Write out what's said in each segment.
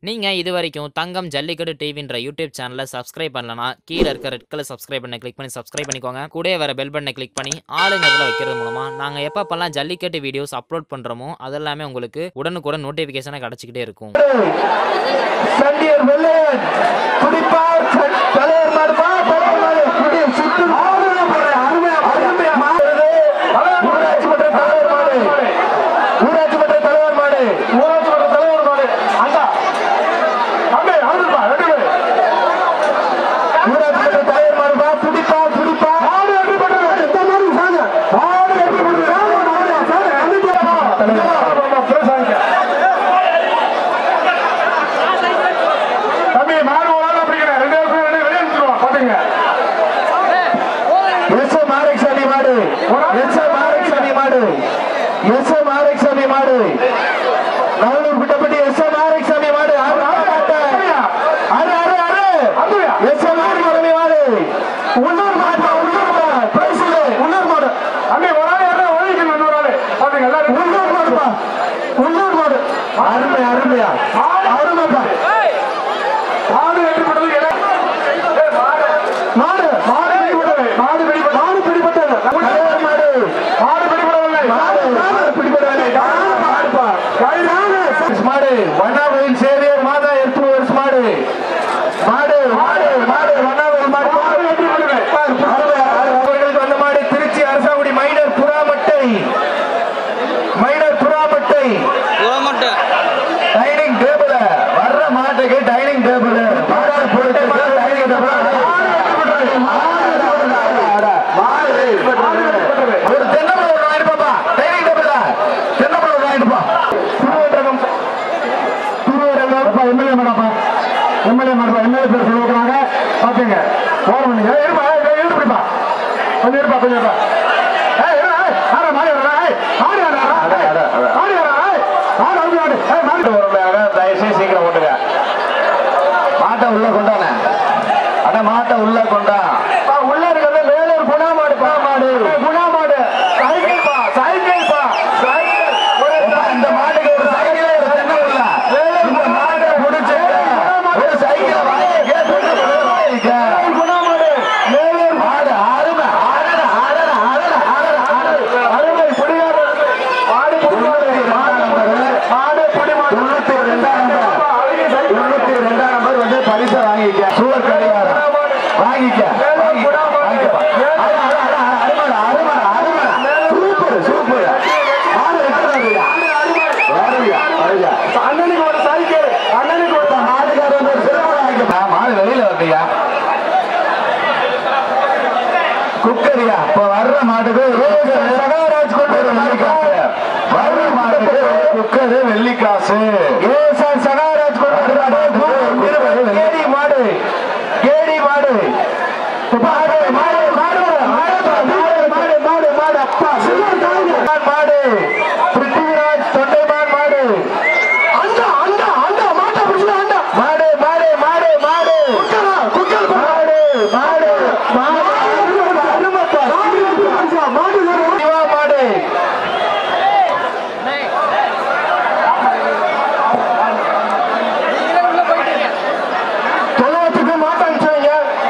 நீங்க இது வரைக்கும் தங்கம் ஜல்லிக்கட்டு டிவின்ற யூடியூப் சேனலை சப்ஸ்கிரைப் பண்ணலனா கீழே இருக்க ரெட் கலர் சப்ஸ்கிரைப் பண்ண கிளிக் பண்ணி சப்ஸ்கிரைப் பண்ணிக்கோங்க கூட வர பெல் பட்டனை கிளிக் பண்ணி ஆளுங்கிறதுல வைக்கிறது மூலமா நாங்க எப்பப்பெல்லாம் ஜல்லிக்கட்டு வீடியோஸ் அப்லோட் பண்றோமோ அதெல்லாமே உங்களுக்கு உடனுக்குடன் நோட்டிபிகேஷனா கிடைச்சிக்கிட்டே இருக்கும் சண்டியர் வெள்ளையன் குடிப்பார் ச- தலைவர் மாடுப்பா தலைவர் மாடு குடி சுற்று அருமையா அருமையா மாடுது ஊராட்சி மன்ற தலைவர் மாடு ஊராட்சி மன்ற தலைவர் மாடு ஊராட்சி மன்ற தலைவர் மாடு அண்டா தம்பி அவருப்பா ரெண்டு பேர் ஊராட்சி மன்ற தலைவர் மாடுப்பா குடிப்பா குடிப்பா மாடு வெற்றி பெற்றது இந்த மாதிரி சாங்க மாடு வெற்றி பெற்றது சாங்க மாடு சாங்க கண்டிப்பா பேசாங்க தம்பி மாடு ஒரு ஆள் அப்படிங்கிறேன் ரெண்டு பேரும் ரெண்டு வெளியே அனுப்பிச்சிருவோம் பாத்துங்க எஸ் எம் ஆரக்சாமி மாடு எஸ் எம் ஆரக்சாமி மாடு எஸ் எம் ஆரக்சாமி மாடு நல்லூர் பிட்டப்பட்டி எஸ் எம் ஆரக்சாமி மாடு ஆறு ஆறு ஆறு ஆறு எஸ் எம் ஆரக்சாமி மாடு உள்ளூர் மாடு உள்ளூர் மாடு பிரைஸ் உள்ளூர் மாடு அங்கே ஒரு ஆள் யாரும் ஒழிக்கணும் இன்னொரு ஆளு பாத்துங்க எல்லாரும் உள்ளூர் மாடுப்பா உள்ளூர் மாடு அருமை அருமையா அருமைப்பா மாடு வெற்றி பெற்றது என- ஏய், மாடு மாடு மாடு பிடிபட்டது மாடு பிடிபட்டது மாடு பிடிபட்டது தலைவர் மாடு மாடு பிடிபடவில்லை மாடு மாடு பிடிபடவில்லை மாடு மாடுப்பா கைதான மாடு வண்ணாவையில் சேவியர் மாதா எட்டு வருஷம் மாடு மாடு மாடு மாடு வண்ணாவையில் மாடு மாடு வெற்றி பெற்றது அவர்களுக்கு வந்த மாடு திருச்சி அரசாங்குடி மைனர் புறாமட்டை மைனர் புறாமட்டை டைனிங் டேபிள் வர்ற மாட்டுக்கு டைனிங் டேபிள் மாடு போட்டு டைனிங் ஒரு தென்னமலை ஒன்று வாங்கிப்பாப்பா டைனிங் டேபிள் தென்னமலை ஒன்று வாங்கிப்பா திருவரங்கம் திருவரங்கம் எம்எல்ஏ மேடப்பா எம்எல்ஏ மேடப்பா எம்எல்ஏ பேர் சொல்லுவாங்க பாத்துங்க போன பண்ணீங்க இருப்பா எழுது பிடிப்பா கொஞ்சம் இருப்பா கொஞ்சம் இருப்பா ஏய், இரு, ஏய், ஆடா, மாறி வரடா, ஏய், மாறி வரடா, ஏய், மாறி வரடா, ஏய், ஆடு, ஆடு, ஆடு, ஏய், மாறி வரடா, தயவுசெய்து சீக்கிரம் கொண்டுங்க மாட்டை உள்ள கொண்டானே அண்ணா மாட்டை உள்ள கொண்டா உள்ள இருக்கிறது வேலூர் குணா மாடு குணா மாடு குணா மாடு சைக்கிள் பா சைக்கிள் பா சைக்கிள் இந்த மாட்டுக்கு ஒரு சைக்கிள் ஒரு தென்னை இல்ல இந்த மாட்டை முடிச்சு ஒரு சைக்கிள் வாங்கிக்க குணா மாடு வேலூர் மாடு அருமை ஆடன ஆடன ஆடன ஆடன ஆடன அருமை குடியாடு மாடு குடிமாடு மாடு குடிமாடு தொண்ணூத்தி ரெண்டாம் நம்பர் தொண்ணூத்தி ரெண்டாம் நம்பர் வந்து பரிசு வாங்கிக்க சூழல் கடிகாரம் வாங்கிக்க வாங்கிக்க. வாங்கிக்கப்பா. அரு, அரு, அரு, அருமைடா, அருமைடா, அருமைடா. Super, super. மாடு இருக்கிறாருய்யா. வருய்யா, வருய்யா. அண்ணனுக்கு ஒரு சைக்கிள் அண்ணனுக்கு ஒரு மாட்டுக்காரர் வந்து ஒரு சிறப்பு வாங்கிக்கப்பா. மாடு வெளியில வருதுய்யா குக்கரியா இப்ப வர்ற மாட்டுக்கு சகாராஜ் கொண்டு வர வெள்ளிக்காசு வர்ற மாட்டுக்கு குக்கரு வெள்ளிக்காசு ஏசான் சகாராஜ் கொண்டு வர மாட்டுக்கு கேடி மாடு கேடி மாடு மாடு மாடு மாடு மாடு மாடு மாடு மாடு மாடு அப்பா மாடு பிருத்திவிராஜ் தொண்டைமான் மாடு அண்டா அண்டா அண்டா மாட்டை பிடிச்சு அண்டா மாடு மாடு மாடு மாடு குக்கர் மாடு மாடு மாடு சிவா மாடு தொழுவத்துக்கு மாட்டை அனுப்பிச்சுங்க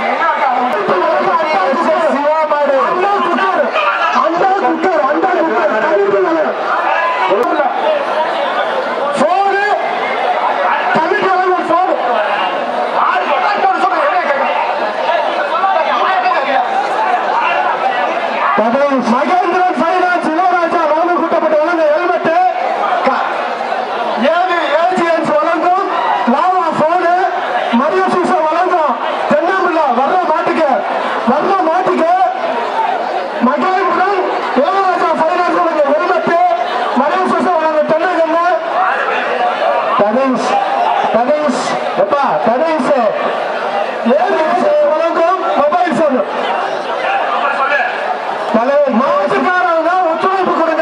சிவா மாடு அண்டா குக்கர் அண்டா குக்கர் அண்டா குக்கர் போனு தமிழ் தலைவர் போனு மகேந்திரன் ஃபைனான்ஸ் இளையராஜா வழங்கும் கூட்டப்பட்ட வழங்க ஹெல்மெட் ஏழு ஏஜிஎன்ஸ் வழங்கும் லாவா போனு மரிய சூசா வழங்கும் தென்னாம்பிள்ளா வர்ற மாட்டுக்கு வர்ற மாட்டுக்கு மகேந்திரன் இளையராஜா ஃபைனான்ஸ் வழங்கும் ஹெல்மெட் மரிய சூசா வழங்கும் தென்னகண்ணு ததீஷ் ததீஷ் எப்பா ததீஷ் ஏஜிஎன்ஸ் வழங்கும் மொபைல் போன் தலைவர் மாசுக்காரங்க ஒத்துழைப்பு கொடுங்க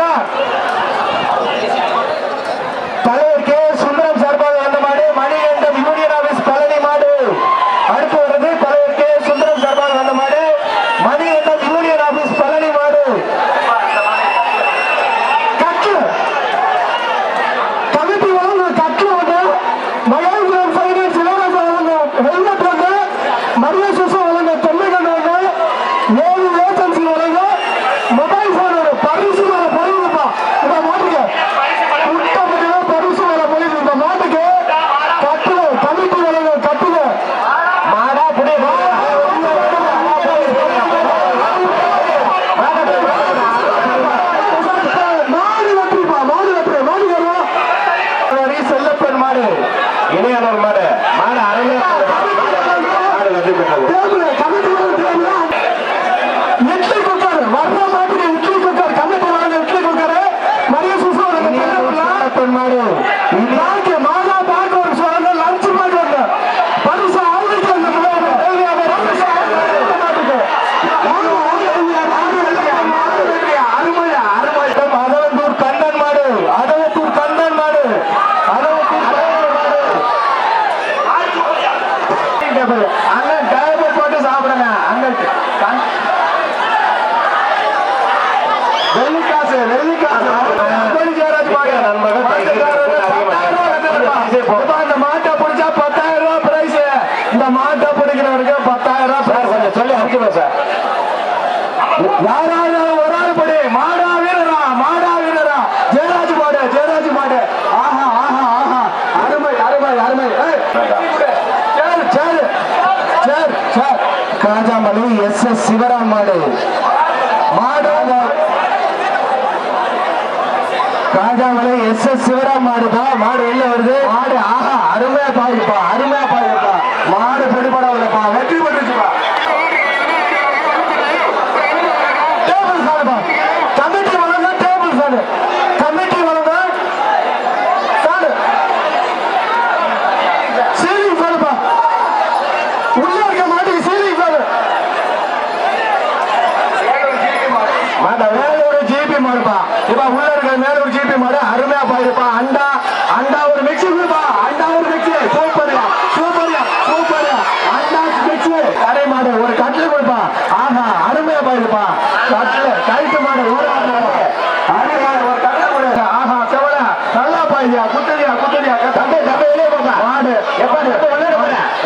தலைவர் கே சுந்தரம் சார்பாக வந்த மாடு மணிகண்டம் யூனியன் ஆபீஸ் பழனி மாடு அடுத்து வருது தலைவர் கே சுந்தரம் சார்பாக வந்த மாடு சார் யாராவது ஒரு ஆள் படி மாடா வீரரா மாடா வீரரா ஜெயராஜ் மாடு ஜெயராஜ் மாடு ஆஹா ஆஹா ஆஹா அருமை அருமை அருமை ஏய், chair chair chair chair Kajamali S S Sivaram மாடு மாடு காஜாமலை எஸ் எஸ் சிவராம் மாடுப்பா மாடு வெளில வருது மாடு ஆஹா அருமையா பாருப்பா அருமையா பாருப்பா மாடு பிடிபட விடப்பா வெற்றி பெற்றுச்சுப்பா டேபிள் ஃபேனுப்பா கமிட்டி வழங்க டேபிள் ஃபேனு கமிட்டி வழங்க ஃபேனு சீலிங் ஃபேனுப்பா உள்ள இருக்க மாட்டுக்கு சீலிங் ஃபேனு மாட்டா மேல ஒரு ஜிபி மாடுப்பா இப்ப உள்ள இருக்க மேல ஒரு ஜிபி மாடு அருமையா பாருப்பா அண்டா அண்டா ஒரு மிக்சி கொடுப்பா அண்டா ஒரு மிக்சி சூப்பர்யா சூப்பர்யா சூப்பர்யா அண்டா மிக்சி கடை மாடு ஒரு கட்டில் கொடுப்பா ஆஹா அருமையா பாருப்பா கட்டில் கைட்டு மாடு ஒரு ஆடு அடி மாடு ஒரு கட்டில் கொடு ஆஹா செவல நல்லா பாய்யா குத்தடியா குத்தடியா தம்பி தம்பி வெளியே போப்பா மாடு எப்ப எப்ப ஒன்னு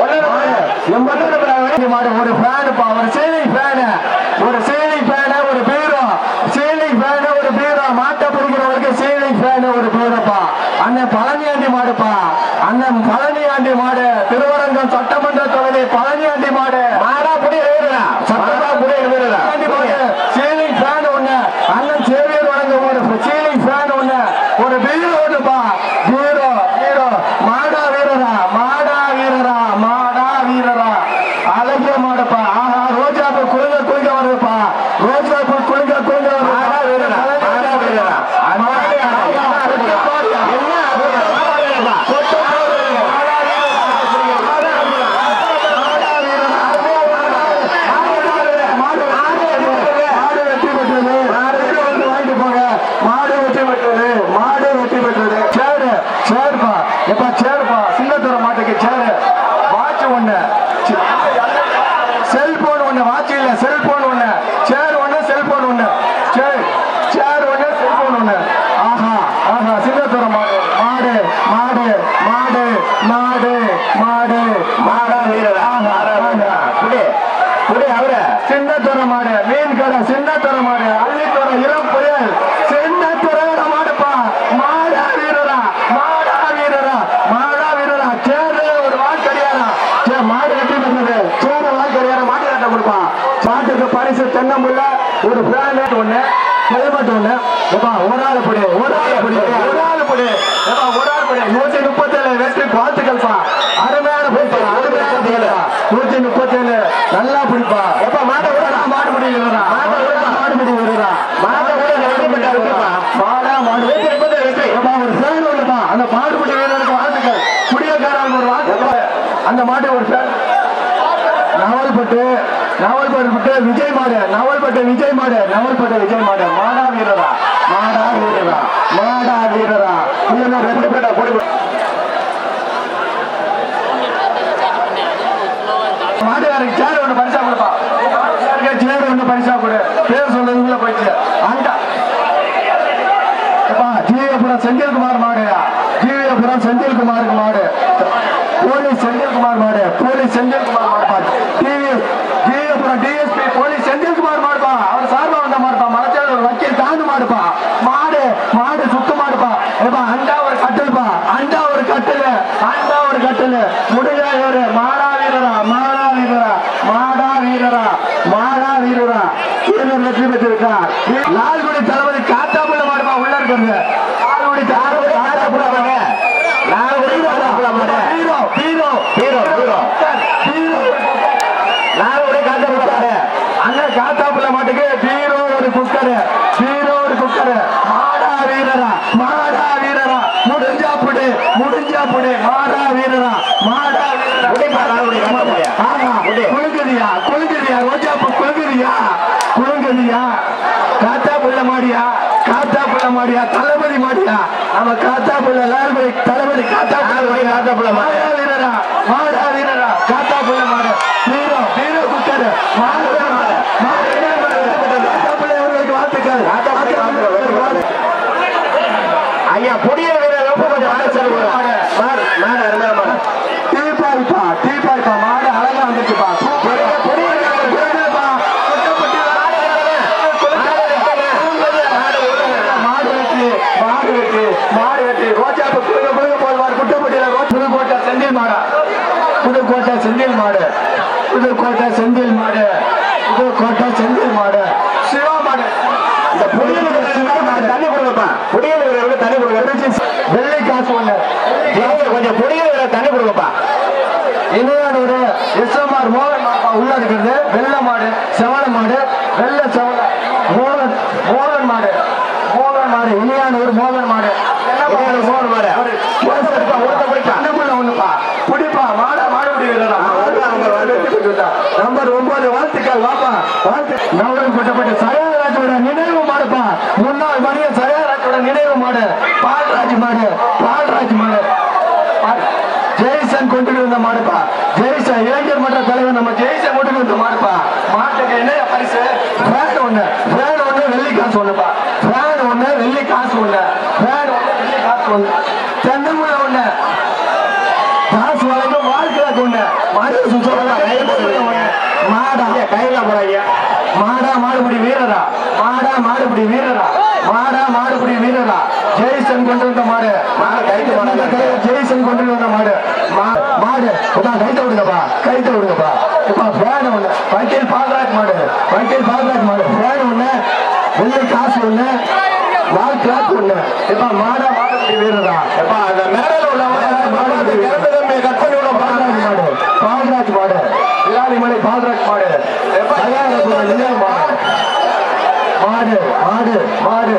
ஒன்னு மாடு ஒரு ஃபேனுப்பா ஒரு சீலிங் ஃபேனு ஒரு சீலிங் ஃபேனு ஒரு பீரோ சீலிங் ஃபேனு ஒரு பீரோ மாட்டை பிடிக்கிறவருக்கு சீலிங் ஃபேனு ஒரு பீரோப்பா அண்ணன் பழனியாண்டி மாடுப்பா அண்ணன் பழனியாண்டி மாடு திருவரங்கம் சட்டமன்ற தொகுதி பழனியாண்டி மாடு மாடா புடி வீரரா சட்டமா புடி வீரரா சீலிங் ஃபேன் ஒண்ணு அண்ணன் சேவியர் வழங்க ஒரு சீலிங் ஃபேன் ஒண்ணு ஒரு பீரோ ஒண்ணுப்பா பீரோ பீரோ மாடா வீரரா மாடா வீரரா மாடா வீரரா அழகிய மாடுப்பா ஆஹா ரோஜா பூ குலுங்க குலுங்க வருதுப்பா ரோஜா பூ குலுங்க குலுங்க வருது மாடா வீரரா மாடா வீரரா மாடு ஆஹா, என்ன கொட்டு போடு. மாடா வீரரா. மாடா வீரரா. மாடு மாடு வெற்றி பெற்றது மாடு வந்து வாங்கிட்டு போங்க மாடு வெற்றி பெற்றது மாடு வெற்றி பெற்றது சேரு சேர்ப்பா எப்பா சேர்ப்பா சிங்கத்தூர மாட்டுக்கு சேரு வாட்ச் ஒண்ணு செல்போன் ஒண்ணு வாட்ச் இல்ல செல்போன் ஒண்ணு சேர் ஒண்ணு செல்போன் ஒண்ணு சேர் சேர் ஒண்ணு செல்போன் ஒண்ணு ஆஹா ஆஹா சிங்கத்தூர மாடு மாடு மாடு மாடு மாடு மாடு மாடா வீரர் ஆஹா ஆஹா குடி குடி அவர சின்னத்துற மாடு மீன் கடை சின்னத்துற மாடு அள்ளித்துற இளம் புயல் சின்னத்துறையோட மாடுப்பா மாடா வீரரா மாடா வீரரா மாடா வீரரா சேரு ஒரு வால் கடியாரா சே மாடு வெட்டி பண்ணது சேரு வால் கடியாரா மாட்டு கட்ட கொடுப்பான் மாட்டுக்கு பரிசு தென்னம்புள்ள ஒரு பிளானட் ஒண்ணு ஹெல்மெட் ஒண்ணு எப்பா ஒரு ஆள் படி ஒரு ஆள் படி ஒரு ஆள் படி எப்பா ஒரு ஆள் படி நூத்தி முப்பத்தேழு வெற்றி வாழ்த்துக்கள்ப்பா அருமையான பிடிப்பா அருமையான பிடிப்பா நூத்தி முப்பத்தேழு நல்லா பிடிப்பா எப்பா மாட்டை விட நான் மாடு பிடி விடுறா மாட்டை விட நான் மாடு பிடி விடுறா மாட்டை விட வெற்றி பெற்றா விட்டுப்பா மாடா மாடு வெற்றி முப்பத்தேழு வெற்றி எப்பா ஒரு ஃபேன் உள்ளப்பா அந்த மாடு பிடி வீரருக்கு வாழ்த்துக்கள் குடியக்காரன் ஒரு வாழ்த்துக்கள் அந்த மாட்டை ஒரு ஃபேன் நவல்பட்டு நவல்பட்டு விஜய் மாடு நவல்பட்டு விஜய் மாடு நவல்பட்டு விஜய் மாடு மாடா வீரரா மாடா வீரரா மாடா வீரரா இல்லைன்னா ரெண்டு பேட்டா கொடி மாட்டுக்காரருக்கு சேர் ஒன்று பரிசா கொடுப்பா சேர் ஒன்று பரிசா கொடு பேர் சொல்றதுக்குள்ள போயிடுச்சு ஆண்டா எப்பா ஜீவியபுரம் செந்தில்குமார் மாடுயா ஜீவியபுரம் செந்தில்குமாருக்கு மாடு போலீஸ் செந்தில்குமார் மாடு போலீஸ் செந்தில்குமார் மாடு பாத்து TV Jeeviyapuram DSP police Senthilkumar மாடுப்பா அவர் சார்பா வந்த மாடுப்பா மலைச்சால ஒரு வக்கீல் தாண்டு மாடுப்பா மாடு மாடு சுத்து மாடுப்பா ஏப்பா அண்டா ஒரு கட்டில்ப்பா அண்டா ஒரு கட்டில் அண்டா ஒரு கட்டில் முடிஞ்சா ஏறு மாடா வீரரா மாடா வீரரா மாடா வீரரா மாடா வீரரா வீரர் வெற்றி பெற்றிருக்கா லால்குடி தளபதி காத்தாப்புள்ள மாடுப்பா உள்ள இருக்கிறது லால்குடி தளபதி காத்தாப்புள்ள மாடு லால்குடி காத்தாப்புள்ள மாடு hero hero hero hero hero Lalgudi காத்தாப்புள்ள மாடு அண்ணன் காத்தாப்புள்ள மாட்டுக்கு ஹீரோ ஒரு குக்கரு ஹீரோ ஒரு குக்கரு மாடா வீரரா மாடா வீரரா முடிஞ்சா புடி முடிஞ்சா புடி மாடா வீரரா மாடா வீரரா ஆமா குழுங்குதியா குழுங்குதியா ரோஜா பூ குழுங்குதியா குழுங்குதியா காத்தா புள்ள மாடியா காத்தா புள்ள மாடியா தளபதி மாடியா நம்ம காத்தா புள்ள லால்பதி தளபதி காத்தா புள்ள காத்தா புள்ள மாடா வீரரா மாடா வீரரா காத்தா புள்ள மாடு ஹீரோ ஹீரோ குக்கர் மாடு மாடு மாடு காத்தா புள்ள அவர்களுக்கு வாழ்த்துக்கள் காத்தா புள்ள ஐயா பொடிய வீரர் ரொம்ப கொஞ்சம் ஆலோசனை மாடு மாடு மாடு அருமையா மாடு டீப்பாய்ப்பா டீப்பாய்ப்பா மாடு அழகா வந்துச்சுப்பா பொடிய பொடிய வீரர் ஒரு மோகன் மாடுப்பா உள்ள இருக்கிறது வெள்ளை மாடு செவல மாடு வெள்ளை செவல மோகன் மோகன் மாடு மோகன் மாடு இனியானூர் மோகன் மாடு இனியானூர் மோகன் மாடு கேஸ் எடுப்பா ஒருத்த போய் கண்ணமுள்ள ஒண்ணுப்பா பிடிப்பா மாட மாடு பிடிக்கிறதா நம்பர் ஒன்பது வாழ்த்துக்கள் வாப்பா வாழ்த்து நவரன் கொட்டப்பட்ட சரையராஜோட நினைவு மாடுப்பா முன்னாள் மணிய சரையராஜோட நினைவு மாடு பால்ராஜ் மாடு பால்ராஜ் மாடு பால். ஜெய்சன் கொண்டு வந்த மாடுப்பா ஜெய்சன் இளைஞர் மன்ற தலைவர் நம்ம ஜெய்சன் கொண்டு வந்த மாடுப்பா மாட்டுக்கு என்ன பரிசு ஃபேன் ஒண்ணு ஃபேன் ஒண்ணு வெள்ளி காசு ஒண்ணுப்பா ஃபேன் ஒண்ணு வெள்ளி காசு ஒண்ணு ஃபேன் ஒண்ணு வெள்ளி காசு ஒண்ணு தென்னமுள்ள ஒண்ணு காசு வழங்கும் வாழ்க்கை கொண்ட மறு சுத்தம் மாடா கையில போறாங்க மாடா மாடுபடி வீரரா மாடா மாடுபடி வீரரா மாடா மாடுபடி வீரரா ஜெய்சன் கொண்டு வந்த மாடு ஜெய்சன் கொண்டு வந்த மாடு மா- மாடு இப்ப கைத்த விடுங்கப்பா கைத்த விடுங்கப்பா இப்ப ஃபேன் ஒண்ணு வக்கீல் பால்ராஜ் மாடு வக்கீல் பால்ராஜ் மாடு ஃபேன் ஒண்ணு வெள்ளி காசு ஒண்ணு வால் கிளாக் ஒண்ணு இப்ப மாடா மாடுபடி வீரரா இப்ப அந்த மேல உள்ள மாடு கட் பண்ணி விட பால்ராஜ் மாடு பால்ராஜ் மாடு விராலிமலை பால்ராஜ் மாடு தயாரிப்பு நிலைய மாடு மாடு மாடு மாடு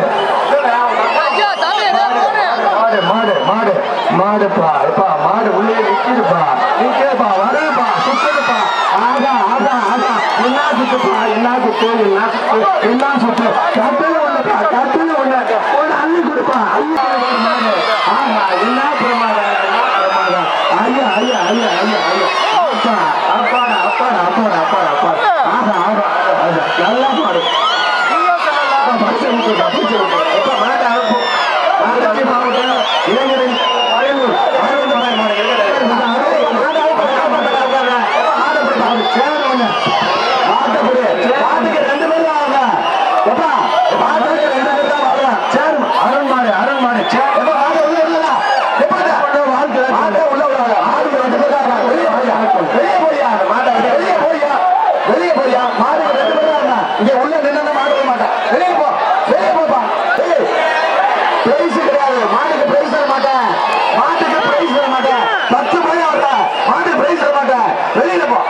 மாடு மாடு மாடு மாடுப்பா எப்பா மாடு உள்ளே நிக்குதுப்பா நிக்குதுப்பா வருதுப்பா சுத்துதுப்பா ஆகா ஆகா ஆகா என்ன சுத்துப்பா என்ன சுத்து என்ன சுத்து என்ன சுத்து கட்டுல ஒண்ணுப்பா கட்டுல ஒண்ணு ஒண்ணு அள்ளி கொடுப்பா அள்ளி கொடுப்பா மாடு ஆகா என்ன பிரமாதம் என்ன பிரமாதம் ஐயா ஐயா ஐயா ஐயா ஐயா அப்பா அப்பாடா அப்பாடா அப்பாடா அப்பாடா அப்பாடா ஆகா ஆகா ஆகா நல்லா பாடு அப்பா, பரிசு கொடுப்பா, பரிசு கொடுப்பா. அப்பா, மாட்டை அனுப்பு. மாவட்ட மாவட்டம் இளைஞரின் அரியலூர் அரியலூர் மாவட்ட மாவட்ட இளைஞர் மாட்டை அனுப்பு, மாட்டை அனுப்பு. மாட்டை பிடி, மாடு, சேர் ஒண்ணு. மாட்டை பிடி. மாட்டுக்கு ரெண்டு பேர் தான் வாங்க. எப்பா, மாட்டுக்கு ரெண்டு பேர் தான் வாங்க. சேர், அருண் மாடு, அருண் மாடு, சேர். எப்பா, மாட்டை உள்ள விடலடா. எப்பா, மாட்டை உள்ள விடாத. ஆளுக்கு ரெண்டு பேர் தான் வாங்க. வெளியே போய்யா. வெளியே போய்யா. மாட்டை விட்டு வெளியே போய்யா. வெளியே போய்யா. மாட்டுக்கு ரெண்டு பேர் தான் வாங்க. இங்க உள்ள நின்னா மாடு வர மாட்டேன் வெளியே போ வெளியே போப்பா ஏய், பிரைஸ் கிடையாது மாட்டுக்கு பிரைஸ் தர மாட்டேன் மாட்டுக்கு பிரைஸ் தர மாட்டேன் பத்து மணி ஆகல மாட்டுக்கு பிரைஸ் தர மாட்டேன் வெளியில போ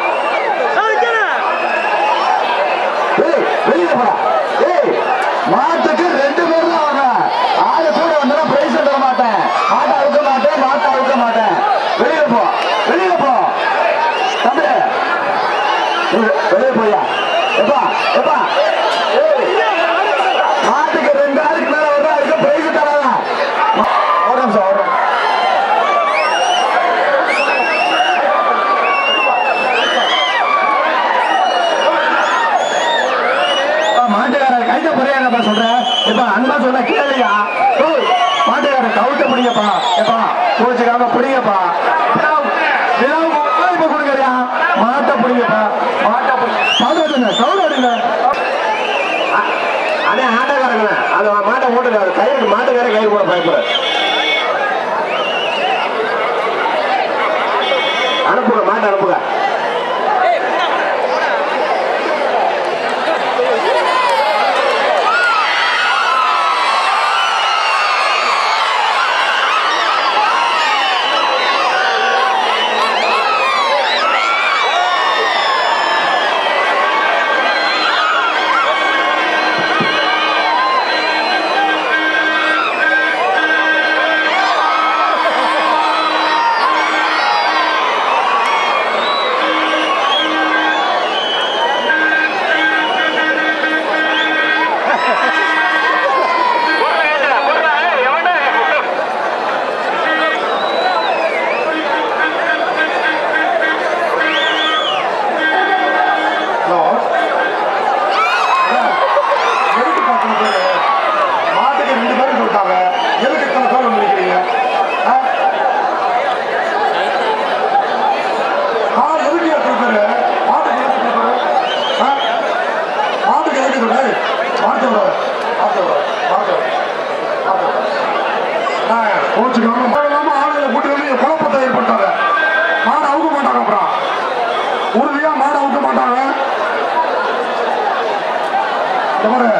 ஏய், வெளியில போடா ஏய் மாட்டுக்கு ரெண்டு பேர் தான் வாங்க ஆளு கூட வந்தா பிரைஸ் தர மாட்டேன் மாட்டை அவுக்க மாட்டேன் மாட்டை அவுக்க மாட்டேன் வெளியில போ வெளியில போ தம்பி ஏய், வெளியே போயா எப்பா எப்பா ஏய் மாட்டுக்கு ரெண்டு ஆளுக்கு மேல வந்தா அதுக்கு பிரைஸ் தராங்க ஒரு நிமிஷம் ஒரு நிமிஷம். அப்பா, மாட்டுக்காரர் கைத்த புரியாங்கப்பா சொல்றேன் இப்ப அன்பா சொல்ற கேளுயா ஓய், மாட்டுக்காரர் கவுத்த பிடிங்கப்பா எப்பா கோச்சுக்காம பிடிங்கப்பா விழாவு- விழாவுக்கு ஒத்துழைப்பு கொடுங்கறியா மாட்டை பிடிங்கப்பா மாட்டை பிடிங்க சவுண்ட் சவுண்ட் அடிங்க அதே ஆட்டக்காரங்க அது மாட்டை ஓட்டுக்காரு கயிறு மாட்டுக்கார கயிறு கூட பயப்பட அனுப்புங்க மாட்டை அனுப்புங்க ஹலோ எதுக்கு பத்து பேர் மாட்டுக்கு ரெண்டு பேரும் சொல்லிட்டாங்க எதுக்கு இத்தனை பேர் வந்து நிற்கிறீங்க ஆ? ஆ, எதுக்கு எத்தனை பேர் மாட்டுக்கு எதுக்கு இத்தனை பேர் ஆ? மாட்டுக்கு எதுக்கு இத்தனை பேர் மாட்டு விடாத மாட்டு விடாத மாட்டு விடாத கோச்சுக்காம மாடு இல்லாம ஆளுங்களை கூட்டி வந்து குழப்பத்தை ஏற்பட்டாங்க மாடு அவுக்க மாட்டாங்க அப்புறம் உறுதியா மாடு அவுக்க மாட்டாங்க இந்த மாதிரி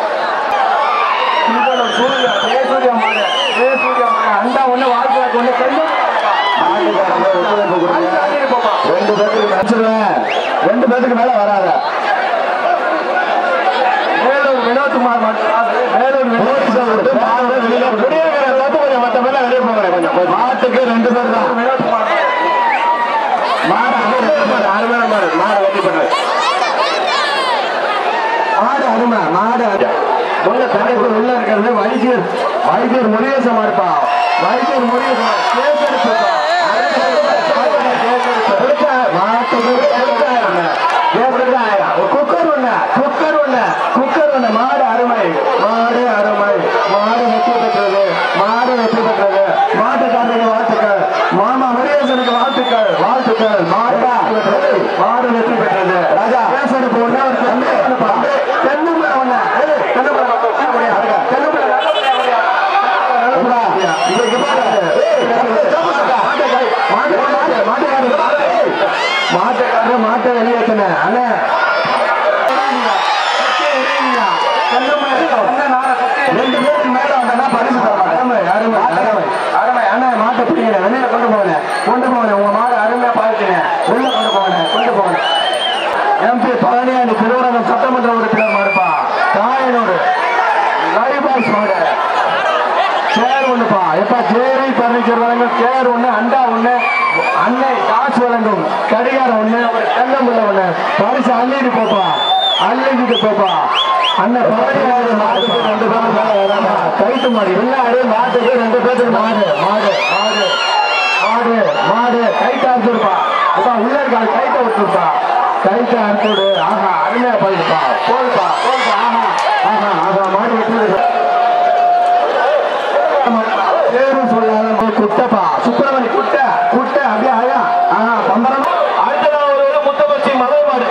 இதோட சூர்யா ஜெயசூர்யா மாடு ஜெயசூர்யா மாடு அண்டா ஒண்ணு வாழ்க்கை ஒண்ணு கண்டு ஆட்டுக்காரங்க ஒத்துழைப்பு கொடுங்க ரெண்டு பேருக்கு நினைச்சிருவேன் பேருக்கு மேல வராத வேலூர் வினோத்குமார் மட்டும் வேலூர் வினோத் மாடு வெளியில குடியிருக்கிற தப்பு கொஞ்சம் மத்த பேர்ல வெளியே போங்க கொஞ்சம் மாட்டுக்கு ரெண்டு பேர் தான் வினோத்குமார் மாடு அருமையான அருமையான மாடு மாடு வெற்றி பெற்றது மாடு அருமை மாடு அருமை. உள்ள தடைக்குள் உள்ள இருக்கிறது வைத்தியர் வைத்தியர் முருகேசன் இருப்பா வைத்தியர் முருகேசன் கேசெடுப்பு குக்கர் ஒண்ணு குக்கர் ஒண்ணு குக்கர் ஒண்ணு மாடு அருமை மாடு அருமை மாடு வெற்றி பெற்றது மாடு வெற்றி பெற்றது மாட்டுக்காரருக்கு வாழ்த்துக்கள் மாமா முருகேசனுக்கு வாழ்த்துக்கள் வாழ்த்துக்கள் மாடு மாடு வெற்றி பெற்றது ராஜா கேசெடுப்பு ஒண்ணு ஒரு தென்னை தென்னுமலை ஒண்ணு தென்னுமலை தென்னுமலை மாட்டக்காரரு மாட்டை வெளியேற்றின அண்ணே ரெண்டு பேருக்கு மேல வந்தா பரிசு தர மாட்டேன் அருமை அருமை அருமை அண்ணா மாட்டை பிடிக்கிறேன் வெளியில கொண்டு போனேன் கொண்டு போனேன் உங்க மாடு அருமையா பாதிக்கிறேன் உள்ள கொண்டு போனேன் கொண்டு போனேன் எம்பி பழனியாண்டி திருவனந்தம் சட்டமன்ற உறுப்பினர் மாடுப்பா தாயனூர் லைபாஸ் மாடு சேர் ஒண்ணுப்பா எப்ப ஜேரி பர்னிச்சர் வழங்கும் சேர் ஒண்ணு அண்டா ஒண்ணு அன்னை காசு வழங்கும் கடிகாரம் ஒண்ணு ஒரு தென்னம்புள்ள ஒண்ணு பரிசு அள்ளிட்டு போப்பா அள்ளிட்டு போப்பா அண்ணன் பழனியாரு மாட்டுக்கு ரெண்டு பேரும் மேல வராம கைட்டு மாடு முன்னாடி மாட்டுக்கு ரெண்டு பேருக்கு மாடு மாடு மாடு மாடு மாடு கைட்டு அறுத்துருப்பா அப்பா உள்ள இருக்கா கைட்ட விட்டுருப்பா கைட்ட அறுத்துடு ஆஹா அருமையா போயிருப்பா போல்பா போல்பா ஆஹா ஆஹா ஆஹா மாடு விட்டு பேரு சொல்லாத குட்டப்பா சுப்பிரமணி குட்ட குட்ட அப்படியே அழகா ஆஹா பம்பரம் அடுத்ததான் ஒரு முத்தபட்சி மலை மாடு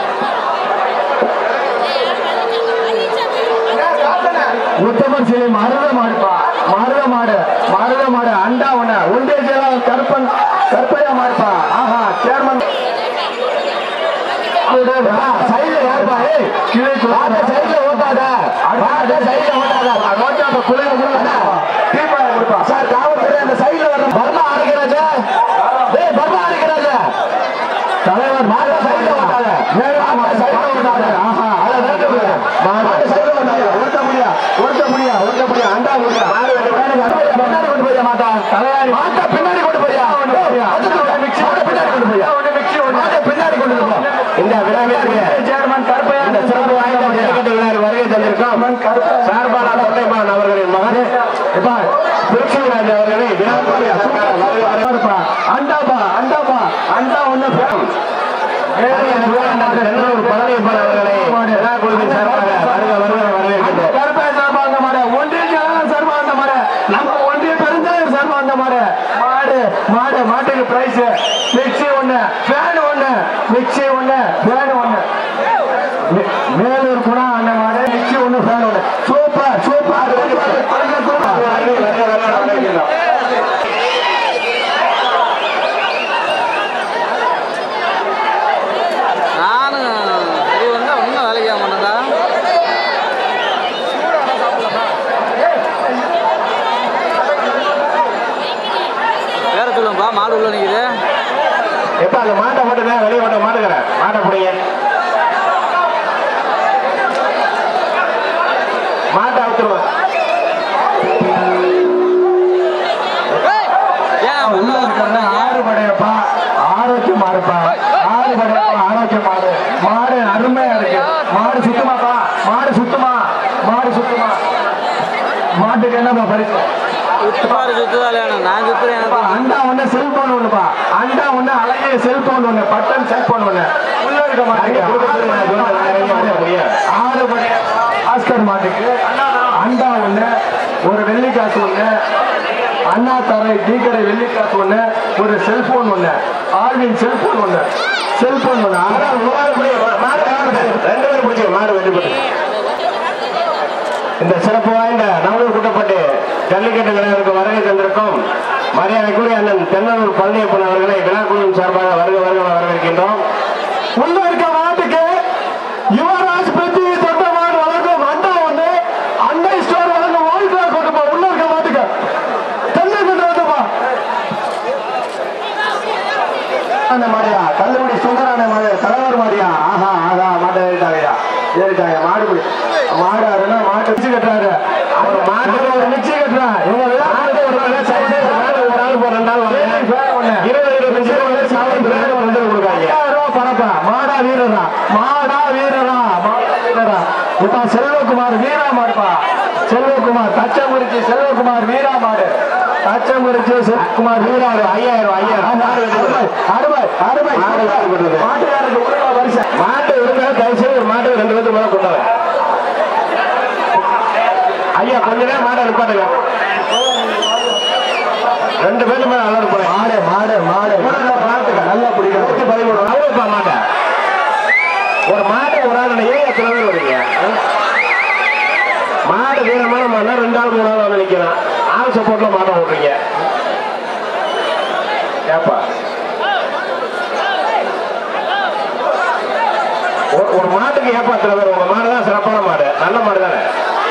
முத்தபட்சி மருத மாடுப்பா மருத மாடு மருத மாடு அண்டா ஒண்ணு ஒன்றே செயலாளர் கருப்பன் கற்பையா மாடுப்பா ஆஹா சேர்மன் சைடுல யாருப்பா ஏய் கீழே சைடுல ஓட்டாத அடுத்த சைடுல ஓட்டாத ஓட்டாத குளிர குளிர தீபாவளி கொடுப்பா சார் காவல்துறை அந்த சைடுல வர பர்மா ஆரம்பிக்கிறாஜா டேய் பர்மா ஆரம்பிக்கிறாஜா தலைவர் மாட சைடுல ஓட்டாத மேல சைடுல ஓட்டாத ஆஹா அத வேண்டு மாட சைடுல ஓட்டாத ஓட்ட முடியா ஓட்ட முடியா ஓட்ட முடியா அண்டா முடியா மாடு பின்னாடி கொண்டு போய் மாட்டா தலையாரி மாட்டா பின்னாடி கொண்டு போய் அதுக்கு மிக்சி பின்னாடி கொண்டு போய் மாட்டை பின்னாடி கொண்டு போ இந்த விழாவிற்கு சேர்மன் கருப்பையா இந்த சிறப்பு வாய்ந்த ஜல்லிக்கட்டு விழாவில் வருகை தந்திருக்கோம் சார்பான தொண்டைமான் அவர்களின் மகன் இப்ப பிருத்திவிராஜ் அவர்களை விழாக்குரிய வருகை அண்டாபா அண்டாபா அண்டா ஒண்ணு பழனியப்பன் அவர்களை விழாக்குழுவின் சார்பாக வருக வருக வரவேற்கின்றோம் கருப்பையா சார்பாக அந்த மாடு ஒன்றிய செயலாளர் சார்பாக அந்த மாடு நம்ம ஒன்றிய பெருந்தலைவர் சார்பாக அந்த மாடு மாடு மாடு மாட்டுக்கு பிரைஸ் மிக்சி ஒண்ணு ஃபேன் ஒண்ணு மிக்சி ஒண்ணு ஃபேன் ஒண்ணு மே- மேலூர் குணா அந்த மாடு மிக்சி ஒண்ணு ஃபேன் ஒண்ணு சூப்பர் சூப்பர் நானும் சரி வந்தா ஒன்றும் வேலைக்கு ஆக மாட்டேன்டா வேற சொல்லுங்கப்பா மாடு உள்ள நிற்குது எப்ப அந்த மாட்டை போட்டுங்க வெளியே போட்டு மாட்டுக்கிறேன் மாட்டை பிடிங்க மாட்டை அவுத்துருவேன் ஏன் உள்ள இருக்கிறது ஆறு படையப்பா ஆரோக்கியமா இருப்பா ஆறு படையப்பா ஆரோக்கிய மாடு மாடு அருமையா இருக்கு மாடு சுத்தமாப்பா மாடு சுத்தமா மாடு சுத்தமா மாட்டுக்கு என்னப்பா பரிசு சுத்தமாக சுத்துதாலே நான் சுத்துறேன் எனக்கு அப்பா, அண்டா ஒண்ணு செல்போன் ஒண்ணுப்பா அண்டா ஒண்ணு அழகிய செல்போன் ஒண்ணு பட்டன் செல்போன் ஒண்ணு உள்ள இருக்க மாட்டேங்க ஆறு படைய ஆஸ்கர் மாட்டுக்கு அண்டா ஒண்ணு ஒரு வெள்ளிக்காசு ஒண்ணு அண்ணா தரை டீக்கடை வெள்ளிக்காசு ஒண்ணு ஒரு செல்போன் ஒண்ணு ஆல்வின் செல்போன் ஒண்ணு செல்போன் ஒண்ணு ஆனா ரெண்டு பேரும் பிடிச்சி மாடு வெற்றி பெற்று இந்த சிறப்பு வாய்ந்த நமது கூட்டப்பட்டு ஜல்லிக்கட்டு விளையாட்டுக்கு வருகை தந்திருக்கும் மரியாதைக்குரிய அண்ணன் தென்னூர் பழனியப்பன் அவர்களை விழாக்குழுவின் சார்பாக வருக வருக வரவேற்கின்றோம் உள்ள இருக்க மாட்டுக்கு யுவராஜ் பிரதி தொட்ட மாடு வழங்கும் அண்டா ஒண்ணு அண்டை ஸ்டோர் வழங்கும் வாழ்க்கை கொண்டு போ உள்ள இருக்க மாட்டுக்கு தென்னை கொண்டு வந்துப்பா அந்த மாடியா கல்லுமடி சுந்தரான மாடு தலைவர் மாடியா சரிட்டாங்க மாடு பிடி மாடு ஆறுனா மாட்டு மிச்சி கட்டுறாரு அவர் மாட்டு ஒரு மிச்சி கட்டுறான் இவங்க விளையாட்டு ஒரு வேலை சைடு மாடு ஒரு ஆள் போற ரெண்டு ஆள் வாங்க இருபது இருபது மிச்சி வந்து சாப்பிட்டு வந்து கொடுக்காங்க ரூபா பணப்பா மாடா வீரரா மாடா வீரரா மாடா வீரரா இப்ப செல்வகுமார் வீரா மாடுப்பா செல்வகுமார் தச்சங்குறிச்சி செல்வகுமார் வீரா மாடு தச்சங்குறிச்சி செல்வகுமார் வீரா ஐயாயிரம் ஐயாயிரம் அறுபது அறுபது மாட்டுக்காரருக்கு ஒரு ரூபா வரிசை மாட்டு இருந்தா தயவுசெய்து ஒரு மாட்டு ரெண்டு பேருக்கு மேல கொண்டாங்க ஐயா கொஞ்ச நேரம் மாடை நிப்பாட்டுங்க ரெண்டு பேருக்கு மேல நல்லா இருப்பாங்க மாடு மாடு மாடு மாட்டுக்க நல்லா பிடிக்கும் பதிமூணு அவ்வளோப்பா மாட்டை ஒரு மாட்டை ஒரு ஆள் ஏன் எத்தனை பேர் வரீங்க மாடு வீரமான மாடுனா ரெண்டு ஆள் மூணு ஆள் வந்து நிக்கலாம் ஆள் சப்போர்ட்ல மாட்டை ஓட்டுறீங்க ஏப்பா ஒரு- ஒரு மாட்டுக்கு ஏப்பா எத்தனை பேர் உங்க மாடு தான் சிறப்பான மாடு நல்ல மாடு தானே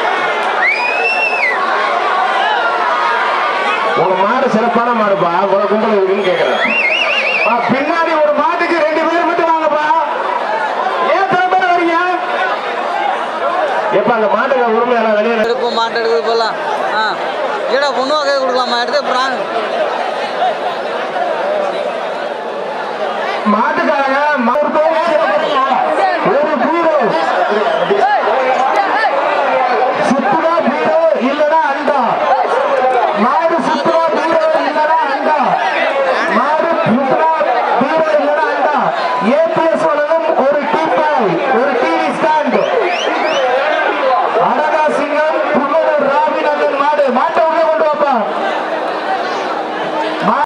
உங்க மாடு சிறப்பான மாடுப்பா ஒரு கும்பல் இருக்குன்னு கேக்குறேன் ஆ, பின்னாடி ஒரு மாட்டுக்கு ரெண்டு பேர் மட்டும் வாங்கப்பா ஏன் எத்தனை பேர் வரீங்க எப்ப அந்த மாட்டுக்கு உரிமையான வெளியே எடுப்பு மாட்டு எடுக்குது இப்போல்லாம் ஆ ஏடா பொண்ணு வகை கொடுக்கலாமா எடுத்து அப்புறம் மாட்டுக்காரங்க மருத்துவ ஒரு பீரோ சுத்துடா பீரோ இல்லடா அண்டா மாடு சுத்துடா பீரோ இல்லடா அண்டா மாடு சுத்துடா